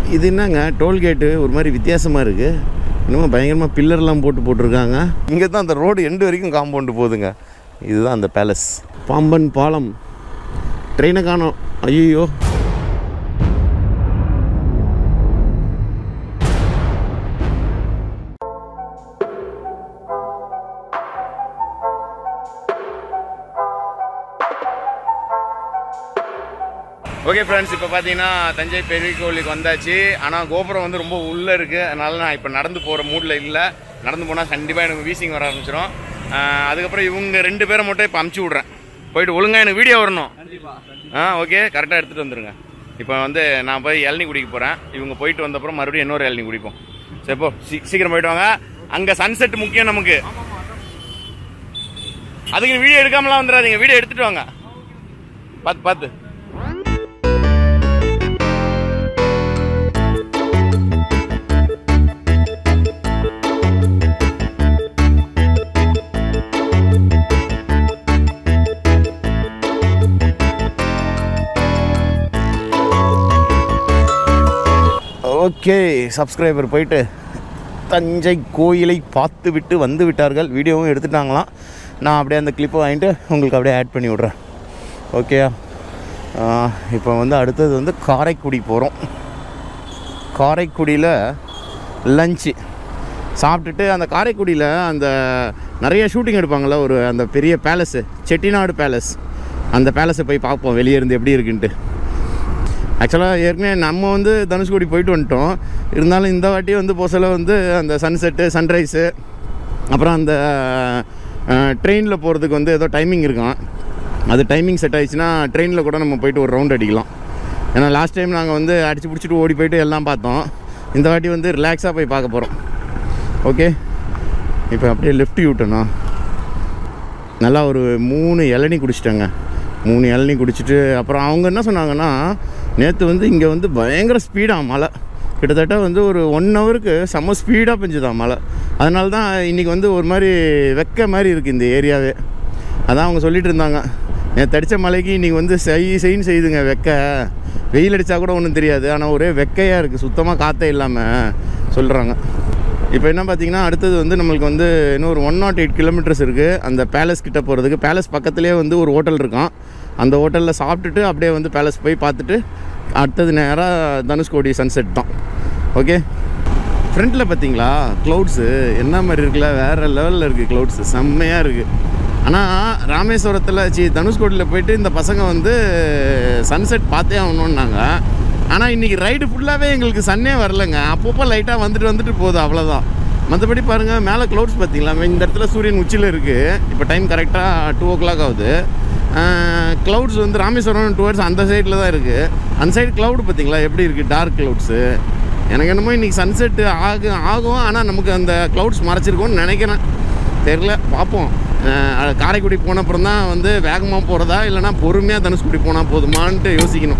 இது என்னங்க டோல்கேட்டு ஒரு மாதிரி வித்தியாசமாக இருக்குது இன்னமும் பயங்கரமாக பில்லர்லாம் போட்டு போட்டிருக்காங்க இங்கே தான் அந்த ரோடு எண்டு வரைக்கும் காம்பவுண்டு போகுதுங்க இதுதான் அந்த பேலஸ் பாம்பன் பாலம் ட்ரெயினை காணோம் ஐயோ ஓகே ஃப்ரெண்ட்ஸ் இப்போ பார்த்தீங்கன்னா தஞ்சை பெரிய கோவிலுக்கு வந்தாச்சு ஆனால் கோபுரம் வந்து ரொம்ப உள்ளே இருக்குது அதனால நான் இப்போ நடந்து போகிற மூடில் இல்லை நடந்து போனால் கண்டிப்பாக எனக்கு வீசிங் வர ஆரம்பிச்சிடும் ஆஹ் அதுக்கப்புறம் இவங்க ரெண்டு பேரை மட்டும் இப்போ அமுச்சு விட்றேன் போயிட்டு ஒழுங்காக எனக்கு வீடியோ வரணும் ஆ ஓகே கரெக்டாக எடுத்துகிட்டு வந்துருங்க இப்போ வந்து நான் போய் இளநீ குடிக்க போகிறேன் இவங்க போயிட்டு வந்தப்புறம் மறுபடியும் இன்னொரு இளநீ குடிப்போம் சரி போ சீ சீக்கிரம் போயிட்டு வாங்க அங்கே சன்செட் முக்கியம் நமக்கு அதுக்கு வீடியோ எடுக்காமலாம் வந்துடாதீங்க வீடியோ எடுத்துட்டு வாங்க பார்த்து பார்த்து ஓகே சப்ஸ்கிரைபர் போயிட்டு தஞ்சை கோயிலை பார்த்து விட்டு வந்து விட்டார்கள் வீடியோவும் எடுத்துட்டாங்களாம் நான் அப்படியே அந்த கிளிப்பை வாங்கிட்டு உங்களுக்கு அப்படியே ஆட் பண்ணி விட்றேன் ஓகேயா இப்போ வந்து அடுத்தது வந்து காரைக்குடி போகிறோம் காரைக்குடியில் லஞ்சு சாப்பிட்டுட்டு அந்த காரைக்குடியில் அந்த நிறைய ஷூட்டிங் எடுப்பாங்கள்ல ஒரு அந்த பெரிய பேலஸு செட்டிநாடு பேலஸ் அந்த பேலஸை போய் பார்ப்போம் வெளியே இருந்து எப்படி இருக்குன்ட்டு ஆக்சுவலாக ஏற்கனவே நம்ம வந்து தனுஷ்கோடி போயிட்டு வந்துட்டோம் இருந்தாலும் இந்த வாட்டி வந்து போசல வந்து அந்த சன்செட்டு சன்ரைஸு அப்புறம் அந்த ட்ரெயினில் போகிறதுக்கு வந்து ஏதோ டைமிங் இருக்கான் அது டைமிங் செட் ஆயிடுச்சுன்னா ட்ரெயினில் கூட நம்ம போயிட்டு ஒரு ரவுண்ட் அடிக்கலாம் ஏன்னா லாஸ்ட் டைம் நாங்கள் வந்து அடிச்சு பிடிச்சிட்டு ஓடி போயிட்டு எல்லாம் பார்த்தோம் இந்த வாட்டி வந்து ரிலாக்ஸாக போய் பார்க்க போகிறோம் ஓகே இப்போ அப்படியே லெஃப்ட் யூட்டனா நல்லா ஒரு மூணு இளநீ குடிச்சிட்டேங்க மூணு இளநீ குடிச்சிட்டு அப்புறம் அவங்க என்ன சொன்னாங்கன்னா நேற்று வந்து இங்கே வந்து பயங்கர ஸ்பீடாக மழை கிட்டத்தட்ட வந்து ஒரு ஒன் ஹவருக்கு செம்ம ஸ்பீடாக பெஞ்சுதான் மழை அதனால தான் இன்றைக்கி வந்து ஒரு மாதிரி வெக்க மாதிரி இருக்குது இந்த ஏரியாவே அதான் அவங்க சொல்லிட்டு இருந்தாங்க நேற்று அடித்த மழைக்கு இன்றைக்கி வந்து செய் செய்ன்னு செய்யுதுங்க வெக்க வெயில் அடித்தா கூட ஒன்றும் தெரியாது ஆனால் ஒரே வெக்கையாக இருக்குது சுத்தமாக காற்றே இல்லாமல் சொல்கிறாங்க இப்போ என்ன பார்த்தீங்கன்னா அடுத்தது வந்து நம்மளுக்கு வந்து இன்னும் ஒரு ஒன் நாட் எயிட் கிலோமீட்டர்ஸ் இருக்குது அந்த பேலஸ் கிட்ட போகிறதுக்கு பேலஸ் பக்கத்துலேயே வந்து ஒரு ஹோட்டல் இருக்கான் அந்த ஹோட்டலில் சாப்பிட்டுட்டு அப்படியே வந்து பேலஸ் போய் பார்த்துட்டு அடுத்தது நேராக தனுஷ்கோடி சன்செட் தான் ஓகே ஃப்ரண்ட்டில் பார்த்தீங்களா க்ளவுட்ஸு என்ன மாதிரி இருக்குல்ல வேறு லெவலில் இருக்குது க்ளவுட்ஸு செம்மையாக இருக்குது ஆனால் ராமேஸ்வரத்தில் சி தனுஷ்கோடியில் போயிட்டு இந்த பசங்க வந்து சன்செட் பார்த்தே ஆகணுன்னாங்க ஆனால் இன்றைக்கி ரைடு ஃபுல்லாகவே எங்களுக்கு சன்னே வரலங்க அப்பப்போ லைட்டாக வந்துட்டு வந்துட்டு போகுது அவ்வளோதான் மற்றபடி பாருங்கள் மேலே க்ளவுட்ஸ் பார்த்தீங்களா இந்த இடத்துல சூரியன் உச்சியில் இருக்குது இப்போ டைம் கரெக்டாக டூ ஓ கிளாக் ஆகுது க்ளவுட்ஸ் வந்து ராமேஸ்வரம் டுவர்ட்ஸ் அந்த சைடில் தான் இருக்குது அந்த சைடு க்ளவுட் பார்த்தீங்களா எப்படி இருக்குது டார்க் க்ளவுட்ஸு எனக்கு என்னமோ இன்றைக்கி சன்செட்டு ஆகும் ஆகும் ஆனால் நமக்கு அந்த க்ளவுட்ஸ் மறைச்சிருக்கும்னு நினைக்கிறேன் தெரில பார்ப்போம் அஹ் காரைக்குடி போன அப்புறம் தான் வந்து வேகமாக போகிறதா இல்லைனா பொறுமையாக தனுஷ்குடி போனால் போதுமான்ட்டு யோசிக்கணும்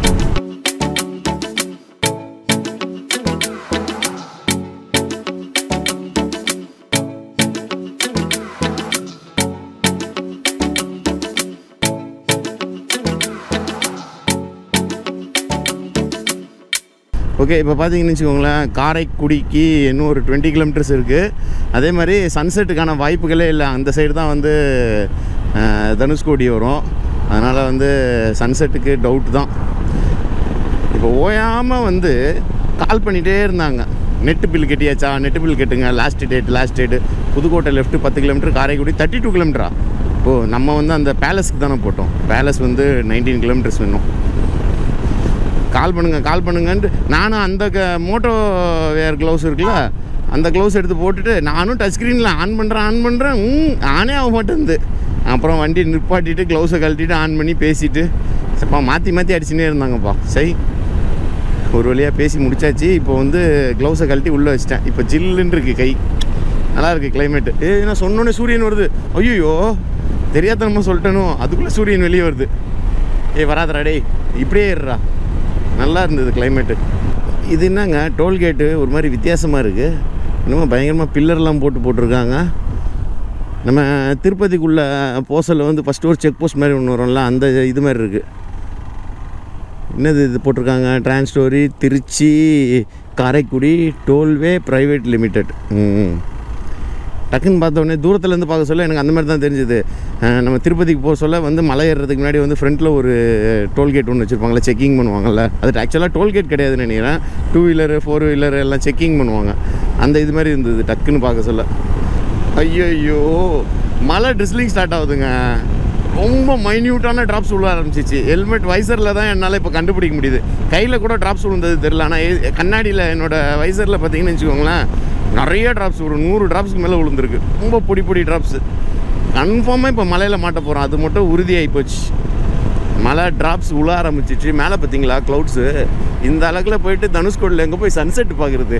ஓகே இப்போ பார்த்தீங்கன்னு வச்சுக்கோங்களேன் காரைக்குடிக்கு இன்னும் ஒரு டுவெண்ட்டி கிலோமீட்டர்ஸ் இருக்குது அதே மாதிரி சன்செட்டுக்கான வாய்ப்புகளே இல்லை அந்த சைடு தான் வந்து அஹ், தனுஷ்கோடி வரும் அதனால் வந்து சன்செட்டுக்கு டவுட் தான் இப்போ ஓயாமல் வந்து கால் பண்ணிகிட்டே இருந்தாங்க நெட்டு பில் கட்டியாச்சா நெட்டு பில் கட்டுங்க last date last date Pudukkottai left பத்து கிலோமீட்டர் காரைக்குடி தேர்ட்டி டூ கிலோமீட்டரா ஓ நம்ம வந்து அந்த பேலஸ்க்கு தானே போட்டோம் பேலஸ் வந்து நைன்டீன் கிலோமீட்டர்ஸ் வேணும் கால் பண்ணுங்க கால் பண்ணுங்கன்ட்டு நானும் அந்த க மோட்டோ வேர் க்ளவுஸ் இருக்குல்ல அந்த க்ளவுஸ் எடுத்து போட்டுட்டு நானும் டச் ஸ்க்ரீனில் ஆன் பண்ணுறேன் ஆன் பண்ணுறேன் ம் ஆனே ஆக மாட்டேங்குது அப்புறம் வண்டி நிப்பாட்டிட்டு க்ளவுஸை கழட்டிட்டு ஆன் பண்ணி பேசிட்டு சப்பா மாற்றி மாற்றி அடிச்சுனே இருந்தாங்கப்பா சரி ஒரு வழியாக பேசி முடிச்சாச்சு இப்போ வந்து க்ளவுஸை கழட்டி உள்ளே வச்சிட்டேன் இப்போ ஜில்லுன்னு இருக்கு கை நல்லா இருக்கு கிளைமேட்டு ஏ நான் சொன்னோன்னே சூரியன் வருது ஐயோ தெரியாதனமா சொல்லிட்டேனோ அதுக்குள்ளே சூரியன் வெளியே வருது ஏய் வராதடா டேய் இப்படியே இருறா நல்லா இருந்தது கிளைமேட்டு இது என்னங்க டோல்கேட்டு ஒரு மாதிரி வித்தியாசமாக இருக்குது இன்னமும் பயங்கரமாக பில்லர்லாம் போட்டு போட்டிருக்காங்க நம்ம திருப்பதிக்குள்ளே போசலில் வந்து ஃபஸ்ட்டு ஒரு செக் போஸ்ட் மாதிரி ஒன்று வரும்ல அந்த இது மாதிரி இருக்குது என்னது இது போட்டிருக்காங்க Transstroy Tiruchi Karaikudi tollway private limited ம் டக்குன்னு பார்த்த உடனே தூரத்துலேருந்து பார்க்க சொல்ல எனக்கு அந்த மாதிரி தான் தெரிஞ்சுது அஹ் நம்ம திருப்பதிக்கு போக சொல்ல வந்து மலை ஏறுறதுக்கு முன்னாடி வந்து ஃப்ரண்ட்டில் ஒரு டோல்கேட் ஒன்று வச்சுருப்பாங்களே செக்கிங் பண்ணுவாங்கல்ல அது ஆக்சுவலாக டோல்கேட் கிடையாதுன்னு நினைக்கிறேன் டூ வீலரு ஃபோர் வீலர் எல்லாம் செக்கிங் பண்ணுவாங்க அந்த இது மாதிரி இருந்தது டக்குன்னு பார்க்க சொல்ல ஐயோ மழை ட்ரிஸ்லிங் ஸ்டார்ட் ஆகுதுங்க ரொம்ப மைன்யூட்டான ட்ராப்ஸ் விழ ஆரம்பிச்சிச்சு ஹெல்மெட் வைசரில் தான் என்னால் இப்போ கண்டுபிடிக்க முடியுது கையில் கூட ட்ராப்ஸ் விழுந்தது தெரில ஆனால் கண்ணாடியில் என்னோட வைசரில் பார்த்தீங்கன்னு வச்சுக்கோங்களேன் நிறைய ட்ராப்ஸ் ஒரு நூறு ட்ராப்ஸ்க்கு மேலே விழுந்திருக்கு ரொம்ப பொடி பொடி ட்ராப்ஸு கன்ஃபார்மாக இப்போ மலையில் மாட்ட போகிறோம் அது மட்டும் உறுதியாகி போச்சு மழை ட்ராப்ஸ் உழ ஆரம்பிச்சிச்சு மேலே பார்த்தீங்களா க்ளவுட்ஸு இந்த அளவுக்குல போயிட்டு தனுஷ்கோடியில் எங்கே போய் சன்செட் பார்க்குறது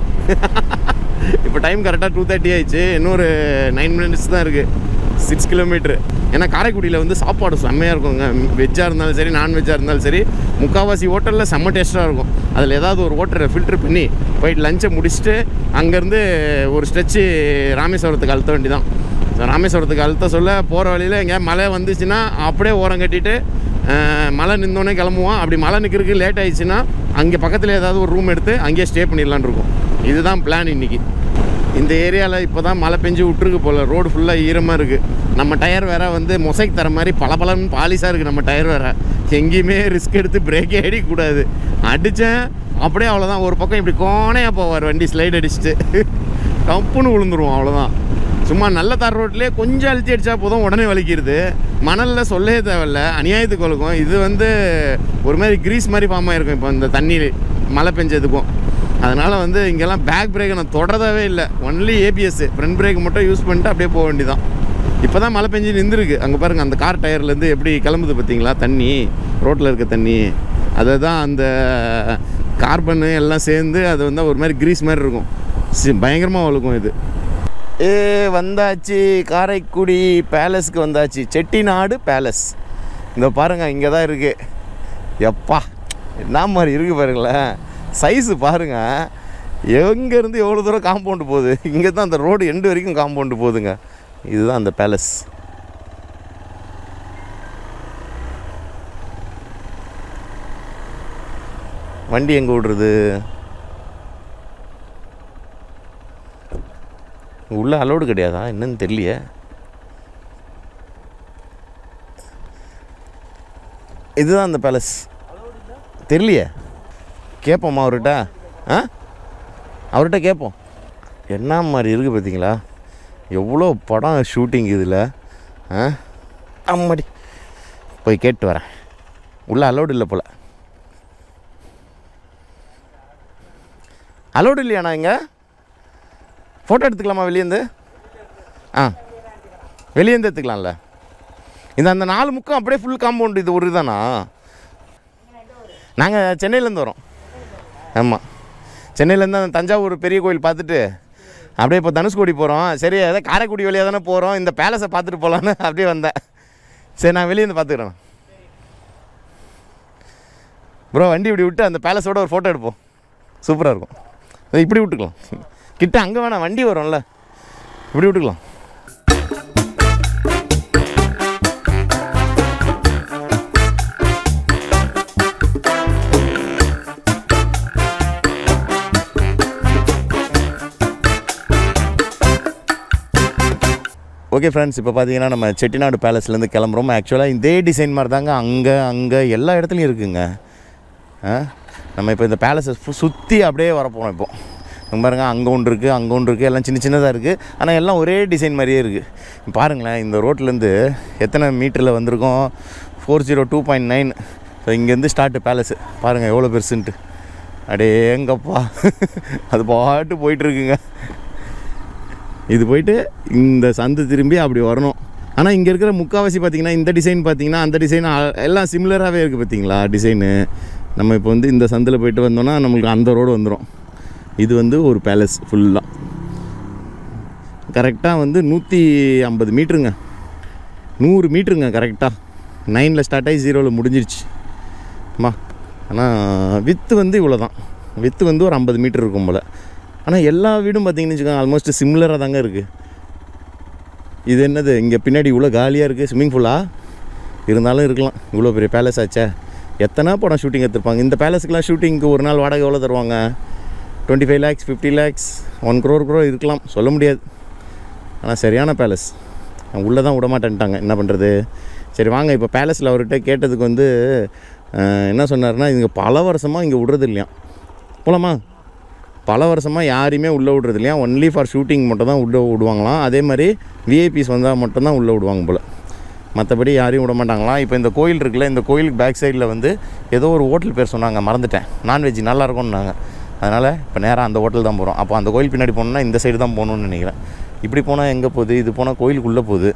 இப்போ டைம் கரெக்டாக டூ தேர்ட்டி ஆயிடுச்சு இன்னொரு நைன் மினிட்ஸ் தான் இருக்குது சிக்ஸ் கிலோமீட்ரு ஏன்னா காரைக்குடியில் வந்து சாப்பாடு செம்மையாக இருக்குங்க வெஜ்ஜாக இருந்தாலும் சரி நான்வெஜ்ஜாக இருந்தாலும் சரி முக்கால்வாசி ஹோட்டலில் செம்ம டேஸ்ட்டாக இருக்கும் அதில் ஏதாவது ஒரு ஹோட்டலை ஃபில்ட்ரு பண்ணி போயிட்டு லஞ்சை முடிச்சுட்டு அங்கேருந்து ஒரு ஸ்ட்ரெச்சு ராமேஸ்வரத்துக்கு அழுத்த வேண்டி தான் ராமேஸ்வரத்துக்கு அழுத்த சொல்ல போகிற வழியில் எங்கேயா மழை வந்துச்சுன்னா அப்படியே ஓரம் கட்டிட்டு அஹ், மழை நின்றோடனே கிளம்புவோம் அப்படி மழை நிற்கிறதுக்கு லேட் ஆயிடுச்சுன்னா அங்கே பக்கத்தில் ஏதாவது ஒரு ரூம் எடுத்து அங்கேயே ஸ்டே பண்ணிடலான்னு இருக்கும் இதுதான் பிளான் இன்றைக்கி இந்த ஏரியாவில் இப்போ தான் மழை பெஞ்சு விட்டுருக்கு போல் ரோடு ஃபுல்லாக ஈரமாக இருக்குது நம்ம டயர் வேற வந்து மொசைக் தர மாதிரி பளபளன்னு பாலிஷாக இருக்குது நம்ம டயர் வேற எங்கேயுமே ரிஸ்க் எடுத்து பிரேக்கே அடிக்கக்கூடாது அடித்தேன் அப்படியே அவ்வளோதான் ஒரு பக்கம் இப்படி கோணையாக போவார் வண்டி ஸ்லைட் அடிச்சுட்டு டப்புன்னு விழுந்துருவோம் அவ்வளோதான் சும்மா நல்ல தார் ரோட்லேயே கொஞ்சம் அழுத்தி அடித்தா போதும் உடனே வலிக்கிறது மணலில் சொல்லவே தேவையில்ல அநியாயத்துக்கு வலிக்கும் இது வந்து ஒரு மாதிரி கிரீஸ் மாதிரி ஃபார்ம் ஆகிருக்கும் இப்போ இந்த தண்ணி மழை பெஞ்சதுக்கும் அதனால் வந்து இங்கெல்லாம் பேக் பிரேக்கை நான் தொடரவே இல்லை ஒன்லி ஏபிஎஸ் ஃப்ரண்ட் பிரேக் மட்டும் யூஸ் பண்ணிட்டு அப்படியே போக வேண்டியதான் இப்போ தான் மழை பெஞ்சு நின்றுருக்கு அங்கே பாருங்கள் அந்த கார் டயர்லேருந்து எப்படி கிளம்புது பார்த்தீங்களா தண்ணி ரோட்டில் இருக்க தண்ணி அதை தான் அந்த கார்பனு எல்லாம் சேர்ந்து அது வந்து ஒரு மாதிரி கிரீஸ் மாதிரி இருக்கும் சி- பயங்கரமாக வழுக்கும் இது ஏ வந்தாச்சு காரைக்குடி பேலஸ்க்கு வந்தாச்சு செட்டிநாடு பேலஸ் இந்த பாருங்கள் இங்கே தான் இருக்குது எப்பா என்ன மாதிரி இருக்குது பாருங்களேன் சைஸு பாருங்கள் எங்கேருந்து எவ்வளோ தூரம் காம்பவுண்டு போகுது இங்கே தான் அந்த ரோடு எண்டு வரைக்கும் காம்பவுண்டு போகுதுங்க இதுதான் அந்த பேலஸ் வண்டி எங்கே விடுறது உள்ள அலோடு கிடையாதா என்னன்னு தெரியலையே இதுதான் அந்த பேலஸ் தெரியலையே கேட்போம்மா அவர்கிட்ட ஆ அவர்கிட்ட கேட்போம் என்ன மாதிரி இருக்குது பார்த்தீங்களா எவ்வளோ படம் ஷூட்டிங் இதில் ஆ அம்மாடி போய் கேட்டு வரேன் உள்ள அலோடு இல்லை போல் அலோடு இல்லையாண்ணா இங்கே ஃபோட்டோ எடுத்துக்கலாமா வெளியேந்து ஆ வெளியேந்து எடுத்துக்கலாம்ல இந்த அந்த நாலு முக்கம் அப்படியே ஃபுல் காம்பவுண்ட் இது ஒரு இதுதானா நாங்கள் சென்னையிலேருந்து வரோம் ஆமாம் சென்னையிலேருந்து அந்த தஞ்சாவூர் பெரிய கோயில் பார்த்துட்டு அப்படியே இப்போ தனுஷ்கோடி போகிறோம் சரி ஏதோ காரைக்குடி வழியாக தானே போகிறோம் இந்த பேலஸை பார்த்துட்டு போகலான்னு அப்படியே வந்தேன் சரி நான் வெளியே இருந்து பார்த்துக்கிறேன் ப்ரோ வண்டி இப்படி விட்டு அந்த பேலஸோட ஒரு ஃபோட்டோ எடுப்போம் சூப்பராக இருக்கும் அதை இப்படி விட்டுக்கலாம் கிட்ட அங்கே வேணாம் வண்டி வரும்ல இப்படி விட்டுக்கலாம் ஓகே ஃப்ரெண்ட்ஸ் இப்போ பார்த்தீங்கன்னா நம்ம செட்டிநாடு பேலஸ்லேருந்து கிளம்புறோம் ஆக்சுவலாக இதே டிசைன் மாதிரி தாங்க அங்கே அங்கே எல்லா இடத்துலையும் இருக்குங்க ஆ நம்ம இப்போ இந்த பேலஸை சுற்றி அப்படியே வரப்போகிறோம் இப்போ இங்க பாருங்க அங்கே ஒன்று இருக்குது அங்கே ஒன்று இருக்குது எல்லாம் சின்ன சின்னதாக இருக்குது ஆனால் எல்லாம் ஒரே டிசைன் மாதிரியே இருக்குது பாருங்களேன் இந்த ரோட்லேருந்து எத்தனை மீட்டரில் வந்திருக்கோம் four zero two point nine so இங்கேருந்து ஸ்டார்ட் பேலஸு பாருங்கள் எவ்வளோ பெருசுன்ட்டு அடேங்கப்பா அது பாட்டு போயிட்டுருக்குங்க இது போயிட்டு இந்த சந்து திரும்பி அப்படி வரணும் ஆனால் இங்கே இருக்கிற முக்காவாசி பார்த்தீங்கன்னா இந்த டிசைன் பார்த்தீங்கன்னா அந்த டிசைன் எல்லாம் சிமிலராகவே இருக்குது பார்த்தீங்களா டிசைனு நம்ம இப்போ வந்து இந்த சந்தில் போயிட்டு வந்தோம்னா நம்மளுக்கு அந்த ரோடு வந்துடும் இது வந்து ஒரு பேலஸ் ஃபுல்லாக கரெக்டாக வந்து நூற்றி ஐம்பது மீட்ருங்க நூறு மீட்ருங்க கரெக்டாக நைனில் ஸ்டார்ட் ஆகி ஜீரோவில் முடிஞ்சிருச்சு அம்மா ஆனால் வித்து வந்து இவ்வளோ தான் வித்து வந்து ஒரு ஐம்பது மீட்டர் இருக்கும் போல் ஆனால் எல்லா வீடும் பார்த்தீங்கன்னு வச்சுக்கோங்க ஆல்மோஸ்ட் சிமிலராக தாங்க இருக்குது இது என்னது இங்கே பின்னாடி இவ்வளோ காலியாக இருக்குது ஸ்விம்மிங் பூலா இருந்தாலும் இருக்கலாம் இவ்வளோ பெரிய பேலஸ் ஆச்சே எத்தனை படம் ஷூட்டிங் எடுத்திருப்பாங்க இந்த பேலஸுக்குலாம் ஷூட்டிங்க்கு ஒரு நாள் வாடகை எவ்வளோ தருவாங்க twenty five lakhs fifty lakhs one crore கூட இருக்கலாம் சொல்ல முடியாது ஆனால் சரியான பேலஸ் உள்ளே தான் விட மாட்டேன்ட்டாங்க என்ன பண்ணுறது சரி வாங்க இப்போ பேலஸில் அவர்கிட்ட கேட்டதுக்கு வந்து அஹ், என்ன சொன்னார்னா இங்கே பல வருஷமாக இங்கே விடுறது இல்லையா போலாமா பல வருஷமாக யாரையுமே உள்ளே விடுறது இல்லையா ஒன்லி ஃபார் ஷூட்டிங் மட்டும் தான் உள்ளே விடுவாங்களாம் அதே மாதிரி விஐபிஸ் வந்தால் மட்டும்தான் உள்ளே விடுவாங்க போல் மற்றபடி யாரையும் விட மாட்டாங்களாம் இப்போ இந்த கோயில் இருக்குல்ல இந்த கோயிலுக்கு பேக் சைடில் வந்து ஏதோ ஒரு ஹோட்டல் பேர் சொன்னாங்க மறந்துட்டேன் நான்வெஜ் நல்லா இருக்கும்னாங்க அதனால் இப்போ நேராக அந்த ஹோட்டல் தான் போகிறோம் அப்போ அந்த கோயில் பின்னாடி போகணுன்னா இந்த சைடு தான் போகணுன்னு நினைக்கிறேன் இப்படி போனால் எங்கே போகுது இது போனால் கோயிலுக்குள்ளே போகுது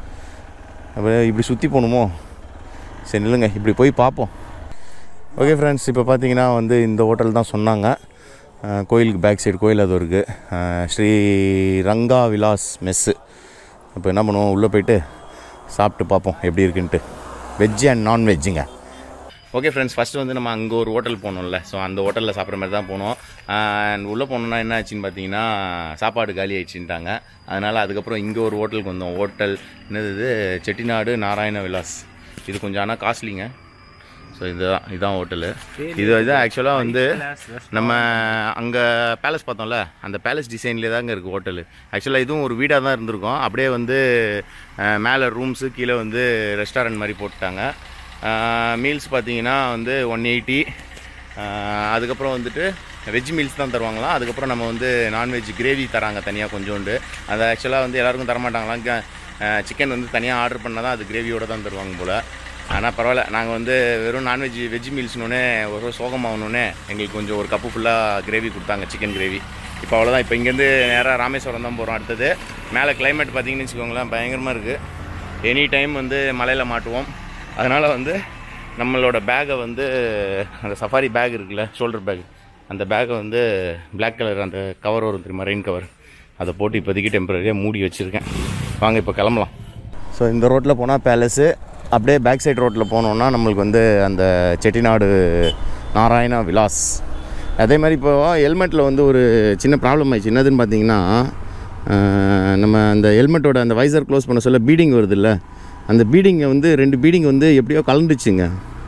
அப்போ இப்படி சுற்றி போகணுமோ சரி நில்லுங்க இப்படி போய் பார்ப்போம் ஓகே ஃப்ரெண்ட்ஸ் இப்போ பார்த்தீங்கன்னா வந்து இந்த ஹோட்டல் தான் சொன்னாங்க அஹ், கோயிலுக்கு பேக் சைடு கோயில் அது இருக்குது ஸ்ரீ ரங்கா விலாஸ் மெஸ்ஸு இப்போ என்ன பண்ணுவோம் உள்ளே போயிட்டு சாப்பிட்டு பார்ப்போம் எப்படி இருக்குன்ட்டு வெஜ்ஜு அண்ட் நான்வெஜ்ஜுங்க ஓகே ஃப்ரெண்ட்ஸ் ஃபஸ்ட்டு வந்து நம்ம அங்கே ஒரு ஹோட்டல் போனோம்ல ஸோ அந்த ஹோட்டலில் சாப்பிட்ற மாதிரி தான் போனோம் அண்ட் உள்ளே போனோம்னா என்ன ஆச்சுன்னு பார்த்தீங்கன்னா சாப்பாடு காலி ஆயிடுச்சுட்டாங்க அதனால் அதுக்கப்புறம் இங்கே ஒரு ஹோட்டலுக்கு வந்தோம் ஹோட்டல் என்னது இது செட்டிநாடு நாராயண விலாஸ் இது கொஞ்சம் ஆனால் காஸ்ட்லிங்க ஸோ இதுதான் இதுதான் ஹோட்டலு இது வந்து ஆக்சுவலாக வந்து நம்ம அங்கே பேலஸ் பார்த்தோம்ல அந்த பேலஸ் டிசைன்லேயே தாங்க இருக்குது ஹோட்டலு ஆக்சுவலாக இதுவும் ஒரு வீடாக தான் இருந்திருக்கும் அப்படியே வந்து அஹ், மேலே ரூம்ஸு கீழே வந்து ரெஸ்டாரண்ட் மாதிரி போட்டுட்டாங்க மீல்ஸ் பார்த்தீங்கன்னா வந்து ஒன் எயிட்டி அதுக்கப்புறம் வந்துட்டு வெஜ் மீல்ஸ் தான் தருவாங்களாம் அதுக்கப்புறம் நம்ம வந்து நான்வெஜ் கிரேவி தராங்க தனியாக கொஞ்சோண்டு அது ஆக்சுவலாக வந்து எல்லாருக்கும் தரமாட்டாங்களாம் சிக்கன் வந்து தனியாக ஆர்டர் பண்ணால் தான் அது கிரேவியோட தான் தருவாங்க போல் ஆனால் பரவாயில்ல நாங்கள் வந்து வெறும் நான்வெஜ் வெஜ் மீல்ஸ்னோடனே ஒரு சோகமாகணுன்னே எங்களுக்கு கொஞ்சம் ஒரு கப்பு ஃபுல்லாக கிரேவி கொடுத்தாங்க சிக்கன் கிரேவி இப்போ அவ்வளோதான் இப்போ இங்கேருந்து நேராக ராமேஸ்வரம் தான் போகிறோம் அடுத்தது மேலே climate பார்த்தீங்கன்னு வச்சுக்கோங்களேன் பயங்கரமாக இருக்குது எனி டைம் வந்து மலையில் மாட்டுவோம் அதனால் வந்து நம்மளோட பேக்கை வந்து அந்த சஃபாரி பேக் இருக்குல்ல ஷோல்டர் பேக் அந்த பேக்கை வந்து Black கலர் அந்த கவர் வரும் தெரியுமா ரெயின் கவர் அதை போட்டு இப்போதைக்கு டெம்பரரியாக மூடி வச்சுருக்கேன் வாங்க இப்போ கிளம்பலாம் ஸோ இந்த ரோட்டில் போனால் பேலஸு அப்படியே பேக் சைடு ரோட்டில் போனோன்னா நம்மளுக்கு வந்து அந்த செட்டிநாடு நாராயணா விலாஸ் அதே மாதிரி இப்போ ஹெல்மெட்டில் வந்து ஒரு சின்ன ப்ராப்ளம் ஆயிடுச்சு என்னதுன்னு பார்த்தீங்கன்னா அஹ், நம்ம அந்த ஹெல்மெட்டோட அந்த வைசர் க்ளோஸ் பண்ண சொல்ல பீடிங் வருதுல்ல அந்த பீடிங்கை வந்து ரெண்டு பீடிங் வந்து எப்படியோ கலந்துச்சுங்க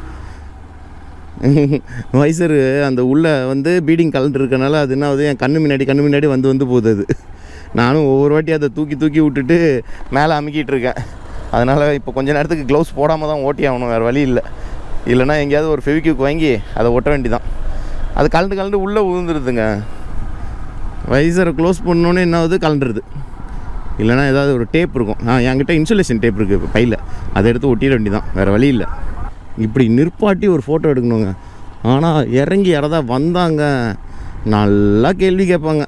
வைசரு அந்த உள்ளே வந்து பீடிங் கலந்து இருக்கனால அது என்ன ஆகுது என் கண்ணு முன்னாடி கண்ணு முன்னாடி வந்து வந்து போகுது அது நானும் ஒவ்வொரு வாட்டி அதை தூக்கி தூக்கி விட்டுட்டு மேலே அமுக்கிட்டு இருக்கேன் அதனால் இப்போ கொஞ்ச நேரத்துக்கு க்ளவுஸ் போடாமல் தான் ஓட்டி ஆகணும் வேறு வழி இல்லை இல்லைன்னா எங்கேயாவது ஒரு ஃபெவிக்யூக் வாங்கி அதை ஒட்ட வேண்டிதான் அது கலந்து கலந்து உள்ளே விழுந்துருதுங்க வைசரை க்ளோஸ் பண்ணோன்னே என்ன ஆகுது கலண்டுருது இல்லைன்னா ஏதாவது ஒரு டேப் இருக்கும் ஆ என்கிட்ட இன்சுலேஷன் டேப் இருக்குது இப்போ பையில் அதை எடுத்து ஒட்டிட வேண்டியதான் வேறு வழி இல்லை இப்படி நிற்பாட்டி ஒரு ஃபோட்டோ எடுக்கணுங்க ஆனால் இறங்கி யாராவது வந்தாங்க நல்லா கேள்வி கேட்பாங்க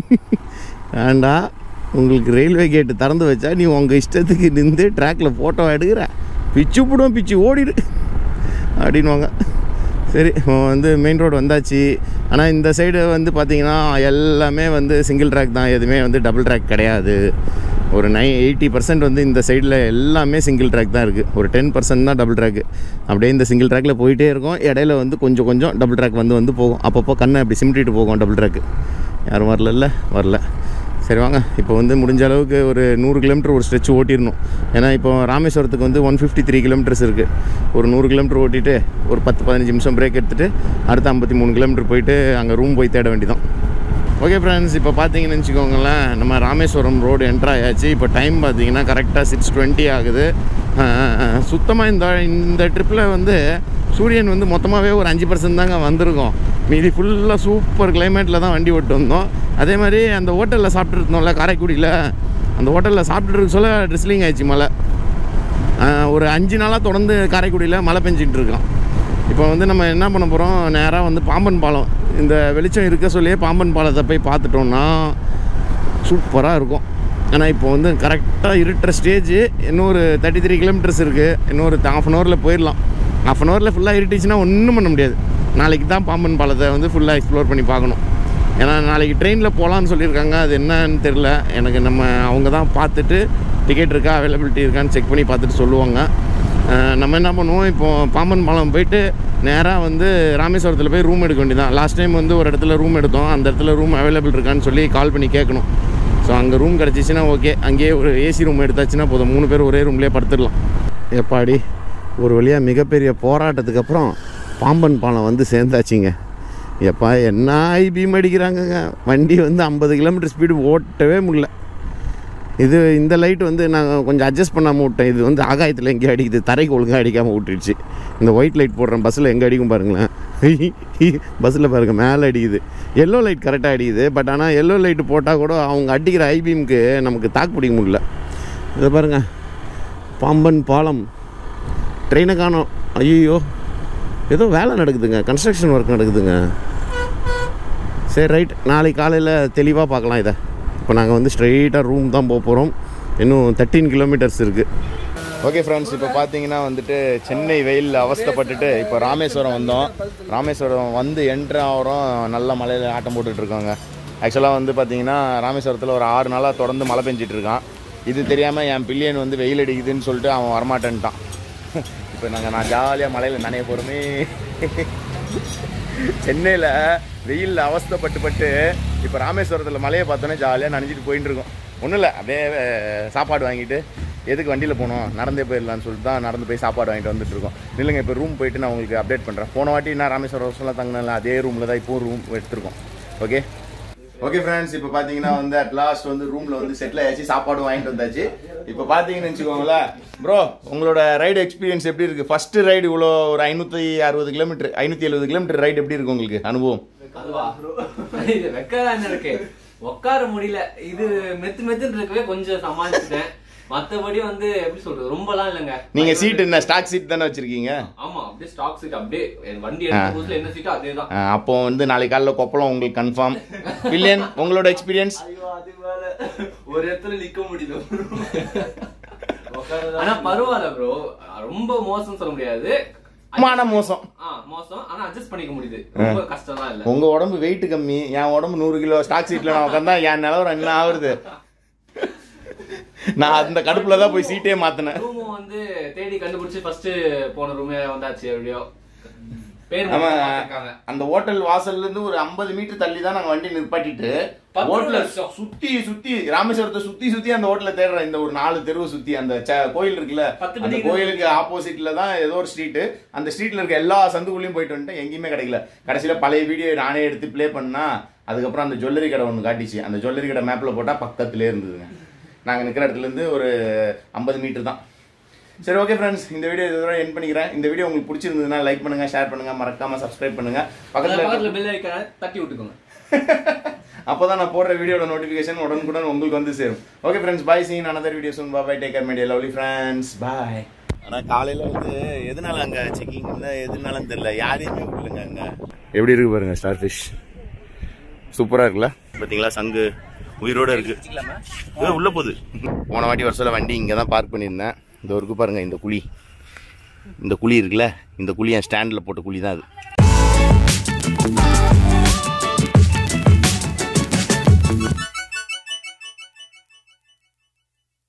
ஏண்டா உங்களுக்கு ரயில்வே கேட்டு திறந்து வச்சா நீ உங்கள் இஷ்டத்துக்கு நின்று ட்ராக்கில் ஃபோட்டோ எடுக்கிற பிச்சு போடுவோம் பிச்சு ஓடிடு அப்படின்வாங்க சரி இப்போ வந்து மெயின் ரோடு வந்தாச்சு ஆனால் இந்த சைடு வந்து பார்த்திங்கன்னா எல்லாமே வந்து சிங்கிள் ட்ராக் தான் எதுவுமே வந்து டபுள் ட்ராக் கிடையாது ஒரு நை எயிட்டி பர்சன்ட் வந்து இந்த சைடில் எல்லாமே சிங்கிள் ட்ராக் தான் இருக்குது ஒரு டென் பர்சன்ட் தான் டபுள் ட்ராக்கு அப்படியே இந்த சிங்கிள் ட்ராக்கில் போயிட்டே இருக்கும் இடையில வந்து கொஞ்சம் கொஞ்சம் டபுள் ட்ராக் வந்து வந்து போகும் அப்பப்போ கண்ணை அப்படி சிமிட்டிட்டு போகும் டபுள் ட்ராக்கு யாரும் வரல வரல சரி வாங்க இப்போ வந்து முடிஞ்ச அளவுக்கு ஒரு நூறு கிலோமீட்டர் ஒரு ஸ்ட்ரெச் ஓட்டிடணும் ஏன்னா இப்போ ராமேஸ்வரத்துக்கு வந்து ஒன் ஃபிஃப்டி த்ரீ கிலோமீட்டர்ஸ் இருக்குது ஒரு நூறு கிலோமீட்டர் ஓட்டிட்டு ஒரு பத்து பதினஞ்சு நிமிஷம் பிரேக் எடுத்துகிட்டு அடுத்து ஐம்பத்தி மூணு கிலோமீட்டர் போயிட்டு அங்கே ரூம் போய் தேட வேண்டியதான் ஓகே ஃப்ரெண்ட்ஸ் இப்போ பார்த்தீங்கன்னு வச்சுக்கோங்களேன் நம்ம ராமேஸ்வரம் ரோடு என்ட்ரு ஆயாச்சு இப்போ டைம் பார்த்தீங்கன்னா கரெக்டாக சிக்ஸ் டுவெண்ட்டி ஆகுது சுத்தமாக இந்த இந்த ட்ரிப்பில் வந்து சூரியன் வந்து மொத்தமாகவே ஒரு அஞ்சு பர்சன்ட் தாங்க வந்திருக்கோம் மீதி ஃபுல்லாக சூப்பர் கிளைமேட்டில் தான் வண்டி ஓட்டு வந்தோம் அதே மாதிரி அந்த ஹோட்டலில் சாப்பிட்டு இருந்தோம்ல காரைக்குடியில் அந்த ஹோட்டலில் சாப்பிட்டுட்டு இருக்க சொல்ல ட்ரிஸ்லிங் ஆயிடுச்சு மழை ஆஹ் ஒரு அஞ்சு நாளாக தொடர்ந்து காரைக்குடியில் மழை பெஞ்சிட்டு இருக்கான் இப்போ வந்து நம்ம என்ன பண்ண போகிறோம் நேராக வந்து பாம்பன் பாலம் இந்த வெளிச்சம் இருக்க சொல்லியே பாம்பன் பாலத்தை போய் பார்த்துட்டோம்னா சூப்பராக இருக்கும் ஆனால் இப்போ வந்து கரெக்டாக இருட்டுற ஸ்டேஜ் இன்னொரு தேர்ட்டி த்ரீ கிலோமீட்டர்ஸ் இருக்குது இன்னொரு ஹாஃப் அன் ஹவரில் போயிடலாம் ஹாஃப் அன் ஹவரில் ஃபுல்லாக இருட்டுச்சுன்னா ஒன்றும் பண்ண முடியாது நாளைக்கு தான் பாம்பன் பாலத்தை வந்து ஃபுல்லாக எக்ஸ்ப்ளோர் பண்ணி பார்க்கணும் ஏன்னா நாளைக்கு ட்ரெயினில் போகலான்னு சொல்லியிருக்காங்க அது என்னன்னு தெரில எனக்கு நம்ம அவங்க தான் பார்த்துட்டு டிக்கெட் இருக்கா அவைலபிலிட்டி இருக்கான்னு செக் பண்ணி பார்த்துட்டு சொல்லுவாங்க அஹ் நம்ம என்ன பண்ணுவோம் இப்போ பாம்பன் பாலம் போயிட்டு நேராக வந்து ராமேஸ்வரத்தில் போய் ரூம் எடுக்க வேண்டியதான் லாஸ்ட் டைம் வந்து ஒரு இடத்துல ரூம் எடுத்தோம் அந்த இடத்துல ரூம் அவைலபிள் இருக்கான்னு சொல்லி கால் பண்ணி கேட்கணும் ஸோ அங்கே ரூம் கிடச்சிச்சின்னா ஓகே அங்கேயே ஒரு ஏசி ரூம் எடுத்தாச்சுன்னா போதும் மூணு பேர் ஒரே ரூம்லேயே படுத்துடலாம் எப்பாடி ஒரு வழியாக மிகப்பெரிய போராட்டத்துக்கு அப்புறம் பாம்பன் பாலம் வந்து சேர்ந்தாச்சுங்க எப்பா என்ன ஐபிஎம் அடிக்கிறாங்கங்க வண்டி வந்து ஐம்பது கிலோமீட்டர் ஸ்பீடு ஓட்டவே முடியல இது இந்த லைட் வந்து நான் கொஞ்சம் அட்ஜஸ்ட் பண்ணாமல் விட்டேன் இது வந்து ஆகாயத்தில் எங்கேயும் அடிக்குது தரைக்கு ஒழுங்காக அடிக்காமல் விட்டுருச்சு இந்த ஒயிட் லைட் போடுறேன் பஸ்ஸில் எங்கே அடிக்கும் பாருங்களேன் பஸ்ஸில் பாருங்கள் மேலே அடிக்குது எல்லோ லைட் கரெக்டாக அடிக்குது பட் ஆனால் எல்லோ லைட் போட்டால் கூட அவங்க அடிக்கிற ஐபீமுக்கு நமக்கு தாக்கு பிடிக்க முடியல இதை பாருங்கள் பாம்பன் பாலம் ட்ரெயினை காணோம் ஐயோ ஏதோ வேலை நடக்குதுங்க கன்ஸ்ட்ரக்ஷன் ஒர்க் நடக்குதுங்க சரி ரைட் நாளைக்கு காலையில் தெளிவாக பார்க்கலாம் இதை இப்போ நாங்கள் வந்து ஸ்ட்ரெயிட்டாக ரூம் தான் போக போகிறோம் இன்னும் தேர்ட்டீன் கிலோமீட்டர்ஸ் இருக்குது ஓகே ஃப்ரெண்ட்ஸ் இப்போ பார்த்தீங்கன்னா வந்துட்டு சென்னை வெயிலில் அவஸ்தைப்பட்டுட்டு இப்போ ராமேஸ்வரம் வந்தோம் ராமேஸ்வரம் வந்து என்ட்ரு ஆகிறோம் நல்ல மலையில் ஆட்டம் போட்டுட்டு இருக்காங்க ஆக்சுவலாக வந்து பார்த்தீங்கன்னா ராமேஸ்வரத்தில் ஒரு ஆறு நாளாக தொடர்ந்து மழை பெஞ்சிட்டு இருக்கான் இது தெரியாமல் என் பில்லியன் வந்து வெயில் அடிக்குதுன்னு சொல்லிட்டு அவன் வரமாட்டேன்ட்டான் இப்போ நாங்கள் நான் ஜாலியாக மலையில் நனைய போகிறோமே சென்னையில் வெயிலில் அவஸ்தைப்பட்டு பட்டு இப்போ ராமேஸ்வரத்தில் மலையை பார்த்தோன்னே ஜாலியாக நனைஞ்சிட்டு போயிட்டு இருக்கோம் ஒன்றும் இல்லை அப்படியே அஹ், சாப்பாடு வாங்கிட்டு எதுக்கு வண்டியில் போகணும் நடந்தே போயிடலான்னு சொல்லிட்டு தான் நடந்து போய் சாப்பாடு வாங்கிட்டு வந்துட்டு இருக்கோம் நில்லுங்க இப்போ ரூம் போயிட்டு நான் உங்களுக்கு அப்டேட் பண்ணுறேன் போன வாட்டி நான் ராமேஸ்வரம் வருஷம்லாம் தங்கினல அதே ரூமில் தான் இப்போ ரூம் எடுத்திருக்கோம் ஓகே ஓகே ஃப்ரெண்ட்ஸ் இப்போ பார்த்தீங்கன்னா வந்து அட் லாஸ்ட் வந்து ரூமில் வந்து செட்டில் ஆயாச்சு சாப்பாடு வாங்கிட்டு வந்தாச்சு இப்போ பார்த்தீங்கன்னு வச்சுக்கோங்களேன் ப்ரோ உங்களோட ரைடு எக்ஸ்பீரியன்ஸ் எப்படி இருக்குது ஃபர்ஸ்ட் ரைடு இவ்வளோ ஒரு ஐநூற்றி அறுபது கிலோமீட்டர் ஐநூற்றி எழுபது கிலோமீட்டர் ரைடு எப்படி இருக்கு உங்களுக்கு அனுபவம் அதுவா இது வெக்கதான் என்ன இருக்கு உட்கார முடியல இது மெத்து மெத்துன்னு இருக்கவே கொஞ்சம் சமாளிச்சுட்டேன் மத்தபடி வந்து எப்படி சொல்றது ரொம்பலாம் இல்லைங்க நீங்கள் சீட் என்ன ஸ்டாக் சீட் தானே வச்சுருக்கீங்க ஆமா அப்படியே ஸ்டாக் சீட் அப்படியே என் வண்டி எடுத்த புதுசுல என்ன சீட்டோ அதே தான் அப்போ வந்து நாளைக்கு காலைல கொப்பளம் உங்களுக்கு கன்ஃபார்ம் பில்லியன் உங்களோட எக்ஸ்பீரியன்ஸ் ஐயோ அது மேல ஒரு இடத்துல நிக்க முடியல ஆனா பரவாயில்ல ப்ரோ ரொம்ப மோசம் சொல்ல முடியாது மான மோசம் ஆ மோசம் ஆனா அட்ஜஸ்ட் பண்ணிக்க முடியுது ரொம்ப கஷ்டம்லாம் இல்ல உங்க உடம்பு வெயிட் கம்மி என் உடம்பு நூறு கிலோ ஸ்டாக் சீட்ல நான் உட்காந்தா என் நிலவரம் என்ன ஆகுறது நான் அந்த கடுப்புல தான் போய் சீட்டே மாத்தினேன் ரூம் வந்து தேடி கண்டுபிடிச்சு ஃபர்ஸ்ட் போன ரூமே வந்தாச்சு எப்படியோ பேர் ஆமா மட்டும் மாத்திருக்காங்க. அந்த ஹோட்டல் வாசல்ல இருந்து ஒரு 50 மீட்டர் தள்ளி தான் நாங்க வண்டி நிப்பாட்டிட்டு பத்து ஹோட்டல லட்சம். சுத்தி சுத்தி ராமேஸ்வரத்தை சுத்தி சுத்தி அந்த ஹோட்டல தேடுறேன் இந்த ஒரு நாலு தெருவை சுத்தி அந்த ச- கோயில் இருக்குல்ல பத்து அந்த மணிக்கு கோயிலுக்கு ஆப்போசிட்ல தான் ஏதோ ஒரு ஸ்ட்ரீட் அந்த ஸ்ட்ரீட்ல இருக்க எல்லா சந்துக்குள்ளேயும் போயிட்டு வந்துட்டேன் எங்கேயுமே கிடைக்கல கடைசியில பழைய வீடியோ நானே எடுத்து ப்ளே பண்ணா அதுக்கப்புறம் அந்த ஜுவல்லரி கடை ஒன்று காட்டிச்சு அந்த ஜுவல்லரி கடை மேப்ல போட்டா பக்கத்துலேயே இருந்ததுங்க நாங்க நிக்கிற இடத்துல இருந்து ஒரு 50 மீட்டர் தான் சரி ஓகே ஃப்ரெண்ட்ஸ் இந்த வீடியோ இதோட என் பண்ணிக்கிறேன் இந்த வீடியோ உங்களுக்கு பிடிச்சிருந்ததுன்னா லைக் பண்ணுங்க ஷேர் பண்ணுங்க மறக்காம சப்ஸ்கிரைப் பண்ணுங்க பக்கத்துல பக்கத்துல பெல் ஐக்கான தட்டி விட்டுக்கோங்க அப்பதான் நான் போடுற வீடியோட நோட்டிஃபிகேஷன் உடனுக்குடன் உங்களுக்கு வந்து சேரும் okay friends bye seen another video soon bye take care media lovely friends bye ஆனா காலையில வந்து எதனால அங்க செக்கிங் எதுனாலும் தெரியல யாரையுமே விடலங்க அங்க எப்படி இருக்கு பாருங்க ஸ்டார் ஃபிஷ் சூப்பரா இருக்குல்ல பாத்தீங்களா சங்கு உயிரோட இருக்கு ஏ, உள்ள போகுது போன வாட்டி வருஷம் வண்டி இங்க தான் பார்க் பண்ணியிருந்தேன் இந்த இருக்கு பாருங்க இந்த குழி இந்த குழி இருக்குல்ல இந்த குழி என் ஸ்டாண்டில் போட்ட குழி தான் அது